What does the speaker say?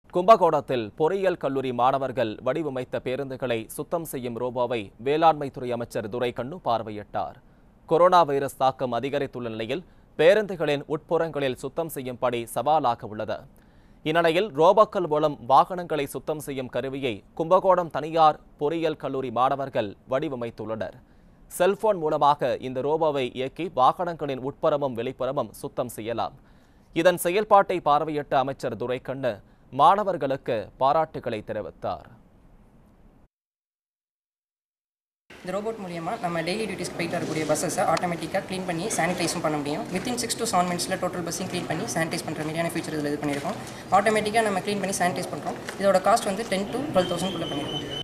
கும்பகோணத்தில் பொறியியல் கல்லூரி மாணவர்கள் வடிவமைத்த பேருந்துகளை சுத்தம் செய்யும் ரோபோவை வேளாண்மைத்துறை அமைச்சர் துரைக்கண்ணு பார்வையிட்டார் கொரோனா வைரஸ் தாக்கம் அதிகரித்துள்ள நிலையில் பேருந்துகளின் உட்புறங்களில் சுத்தம் செய்யும் பணி சவாலாக உள்ளது இந்நிலையில் ரோபோக்கள் மூலம் வாகனங்களை சுத்தம் செய்யும் கருவியை கும்பகோணம் தனியார் பொறியியல் கல்லூரி மாணவர்கள் வடிவமைத்துள்ளனர் செல்போன் மூலமாக இந்த ரோபோவை இயக்கி வாகனங்களின் உட்புறமும் வெளிப்புறமும் சுத்தம் செய்யலாம் இதன் செயல்பாட்டை பார்வையிட்ட அமைச்சர் துரைக்கண்ணு மாணவர்களுக்கு பாராட்டுகளை தெரிவித்தார் இந்த ரோபோட் மூலியமாக நம்ம டெய்லி டியூட்டிஸ்க்கு போயிட்டு வரக்கூடிய பஸ்ஸஸை ஆட்டோமேட்டிக்காக க்ளீன் பண்ணி சானிடைஸும் பண்ண முடியும் வித்தின் சிக்ஸ் to செவன் மினிட்ஸில் டோட்டல் பஸ்ஸையும் க்ளீன் பண்ணி சானிடைஸ் பண்ணுற மாதிரியான ஃபீச்சர் இதில் இது பண்ணியிருக்கோம் ஆட்டோமேட்டிக்காக நம்ம க்ளீன் பண்ணி சானிடைஸ் பண்ணுறோம் இதோட காஸ்ட் வந்து டென் to டுவெல் தௌசண்ட் குள்ளே பண்ணியிருக்கோம்